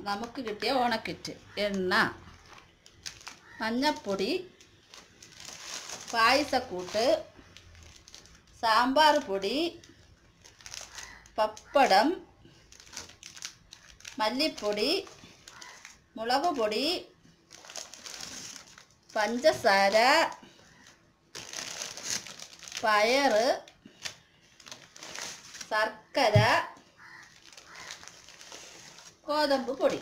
നമുക്ക് കിട്ടിയ ഓണക്കിറ്റ് എണ്ണ മഞ്ഞപ്പൊടി പായസക്കൂട്ട് സാമ്പാർ പൊടി പപ്പടം മല്ലിപ്പൊടി മുളക് പൊടി പഞ്ചസാര പയറ് ശർക്കര ഗോതമ്പ് പൊടി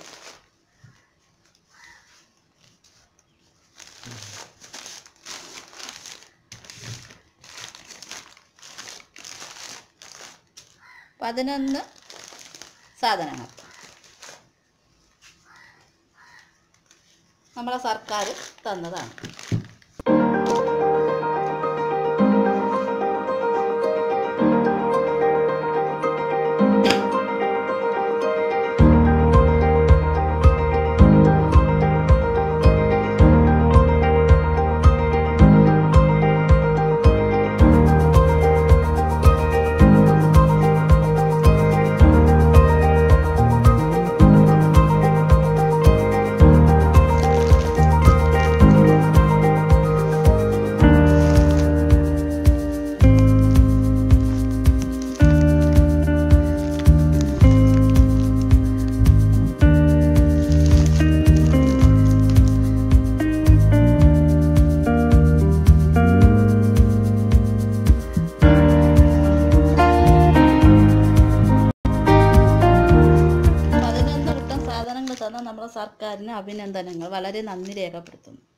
പതിനൊന്ന് സാധനങ്ങൾ നമ്മളെ സർക്കാർ തന്നതാണ് പതിനൊന്ന് കൂട്ടം സാധനങ്ങൾ തന്ന നമ്മുടെ സർക്കാരിന് അഭിനന്ദനങ്ങൾ വളരെ നന്ദി രേഖപ്പെടുത്തുന്നു